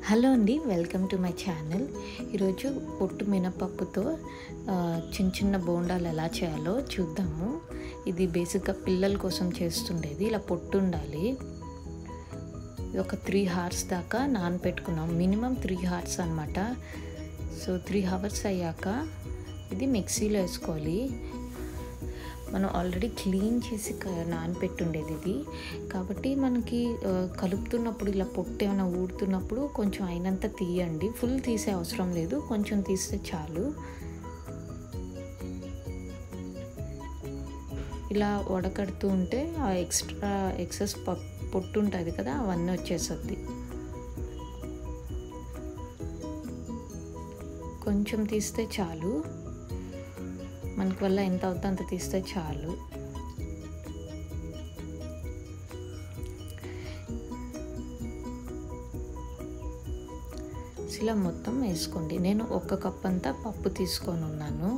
hello అండి welcome to my channel ఈరోజు పొట్టు మినపప్పుతో ఆ, చిన్న చిన్న బోండాలు ఎలా చేయాలో చూద్దాము ఇది బేసిక్గా పిల్లల కోసం చేస్తుండేది ఇలా పొట్టు ఉండాలి ఇది ఒక త్రీ హార్స్ దాకా నానపెట్టుకున్నాం మినిమం త్రీ హార్స్ అనమాట సో త్రీ హవర్స్ అయ్యాక ఇది మిక్సీలో వేసుకోవాలి మనం ఆల్రెడీ క్లీన్ చేసి క- నానపెట్టుండేది ఇది కాబట్టి మనకి ఆ, కలుపుతున్నప్పుడు ఇలా పొట్టు ఏమైనా ఊడుతున్నప్పుడు కొంచెం అయినంత తీయండి ఫుల్ తీసే అవసరం లేదు కొంచెం తీస్తే చాలు ఇలా వడకడుతూ ఉంటే ఆ ఎక్స్ట్రా ఎక్సెస్ పొట్టు ఉంటుంది కదా అవన్నీ వచ్చేస్తుంది కొంచెం తీస్తే చాలు మనకి వల్ల ఎంత అవుతుందో అంత తీస్తే చాలు ఇలా మొత్తం వేసుకోండి నేను ఒక కప్ అంతా పప్పు తీసుకొని ఉన్నాను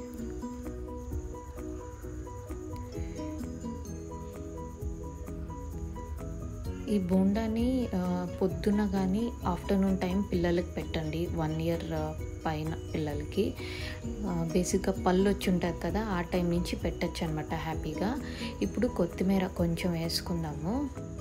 ఈ బోండాని ఆ, పొద్దున కానీ ఆఫ్టర్నూన్ టైం పిల్లలకి పెట్టండి వన్ ఇయర్ పైన పిల్లలకి ఆ, బేసిక్గా పళ్ళు వచ్చి ఉంటుంది కదా ఆ టైం నుంచి పెట్టచ్చు అనమాట హ్యాపీగా ఇప్పుడు కొత్తిమీర కొంచెం వేసుకుందాము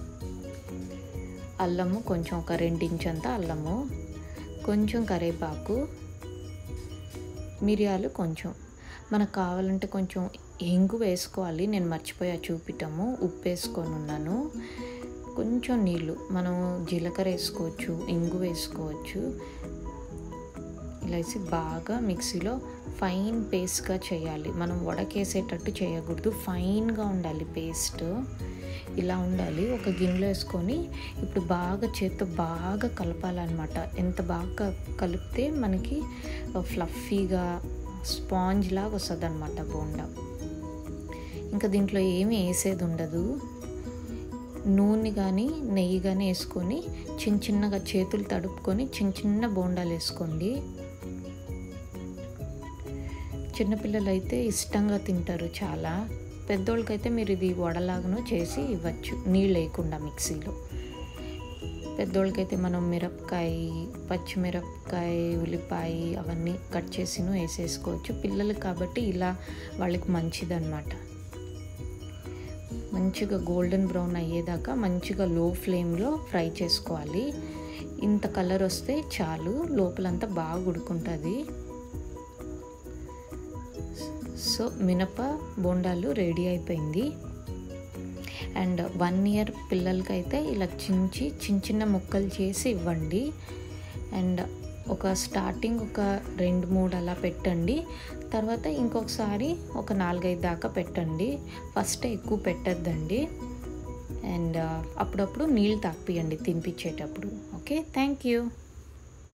అల్లము కొంచెం ఒక రెండించంత అల్లము కొంచెం కరివేపాకు మిరియాలు కొంచెం మనకు కావాలంటే కొంచెం ఇంగు వేసుకోవాలి నేను మర్చిపోయా చూపిటము ఉప్పు వేసుకొని ఉన్నాను కొంచెం నీళ్ళు మనం జీలకర్ర వేసుకోవచ్చు ఇంగు వేసుకోవచ్చు ఇలా వేసి బాగా మిక్సీలో ఫైన్ పేస్ట్గా చేయాలి మనం వడకేసేటట్టు చేయకూడదు ఫైన్గా ఉండాలి పేస్ట్ ఇలా ఉండాలి ఒక గిన్నెలో వేసుకొని ఇప్పుడు బాగా చేత్తో బాగా కలపాలన్నమాట ఎంత బాగా కలిపితే మనకి ఫ్లఫీగా స్పాంజ్ లాగా వస్తుంది అనమాట బోండా ఇంకా దీంట్లో ఏమీ వేసేది ఉండదు నూనె కానీ నెయ్యి కానీ వేసుకొని చిన్న చిన్నగా చేతులు తడుపుకొని చిన్న చిన్న బోండాలు వేసుకోండి చిన్నపిల్లలు అయితే ఇష్టంగా తింటారు చాలా పెద్దోళ్ళకైతే మీరు ఇది వడలాగను చేసి ఇవ్వచ్చు నీళ్ళు వేయకుండా మిక్సీలో పెద్దోళ్ళకైతే మనం మిరపకాయ పచ్చిమిరపకాయ ఉల్లిపాయ అవన్నీ కట్ చేసిను వేసేసుకోవచ్చు పిల్లలకి కాబట్టి ఇలా వాళ్ళకి మంచిదన్నమాట మంచిగా గోల్డెన్ బ్రౌన్ అయ్యేదాకా మంచిగా లో ఫ్లేమ్లో ఫ్రై చేసుకోవాలి ఇంత కలర్ వస్తే చాలు లోపలంతా బాగా ఉడుకుంటుంది సో మినప బోండాలు రెడీ అయిపోయింది అండ్ వన్ ఇయర్ పిల్లలకైతే ఇలా చించి చిన్న చిన్న ముక్కలు చేసి ఇవ్వండి అండ్ ఒక స్టార్టింగ్ ఒక రెండు మూడు అలా పెట్టండి తర్వాత ఇంకొకసారి ఒక నాలుగైదు దాకా పెట్టండి ఫస్ట్ ఎక్కువ పెట్టద్దండి అండ్ అప్పుడప్పుడు నీళ్ళు తాపియండి తినిపించేటప్పుడు ఓకే థ్యాంక్ యూ